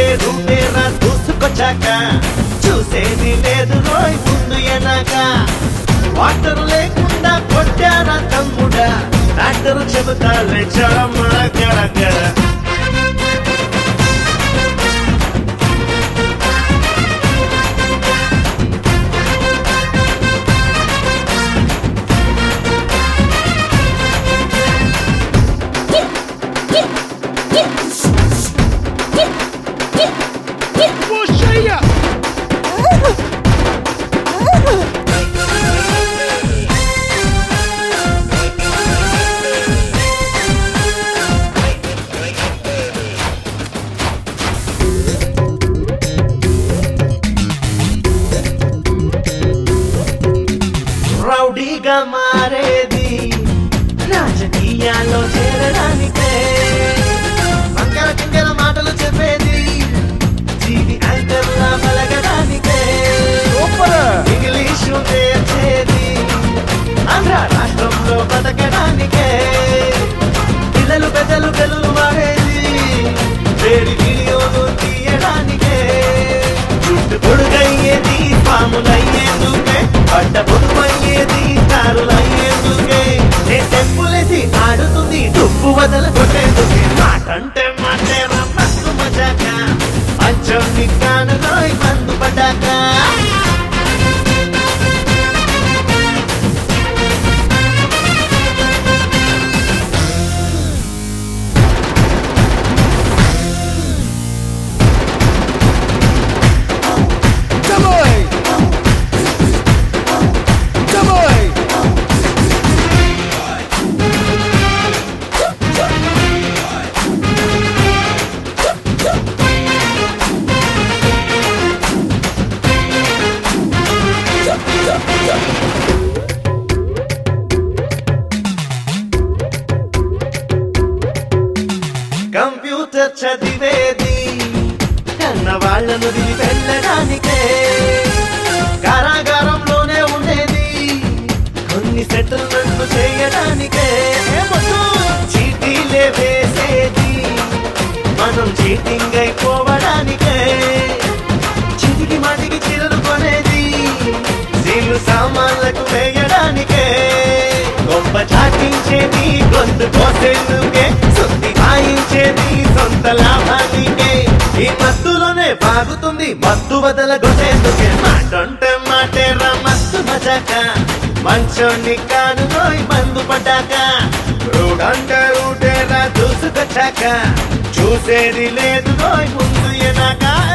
రూటేరా దూసుకొచ్చాక చూసేది లేదు రోయ్ ముందు ఎనాక వాటర్ లేకుండా కొట్టారా తమ్ముడా డాక్టర్ చెబుతాలే చరమణ గడగడ Puxa రౌడీగా మారేది రాజకీయాల్లో చేరడానికే వంకర చింకర మాటలు చెప్పేది జీవి యాంకర్లా పలకడానికే ఇంగ్లీషు నేర్చేది ఆంధ్ర రాష్ట్రంలో బతకడానికే పిల్లలు పెద్దలు పిల్లలు మారేది వేడి వీడియోలు తీయడానికే చుట్టు పొడుగయ్యేది పాములయ్యేందుకే పడ్డ పొడుమయ్యేది కారులయ్యేందుకే నే టెంపులేసి ఆడుతుంది తుప్పు వదల కొట్టేందుకే మాటంటే మాటే మస్తు మజాక అచ్చం నిక్కాను మందు పడ్డాక Давай! Давай! కంప్యూటర్ చదివేది కన్న వాళ్ళను దిగి వెళ్ళడానికే కారాగారంలోనే ఉండేది కొన్ని సెటిల్మెంట్లు చేయడానికే చీటీలే వేసేది మనం చీటింగ్ అయిపోవడానికే చిటికి మాటికి చీరలు కొనేది సీలు సామాన్లకు వేయడానికే గొప్ప చాటించేది గొంతు కోసేందుకే సుత్తి వాయించేది సొంత లాభానికే ఈ మత్తులోనే బాగుతుంది మత్తు వదల గొట్టేందుకే మాటంటే మాటేరా మస్తు మజాక మంచోని కాను రోయ్ మందు పడ్డాక రూడంటే రూటేరా దూసుకొచ్చాక చూసేది లేదు రోయ్ ముందు ఎనాక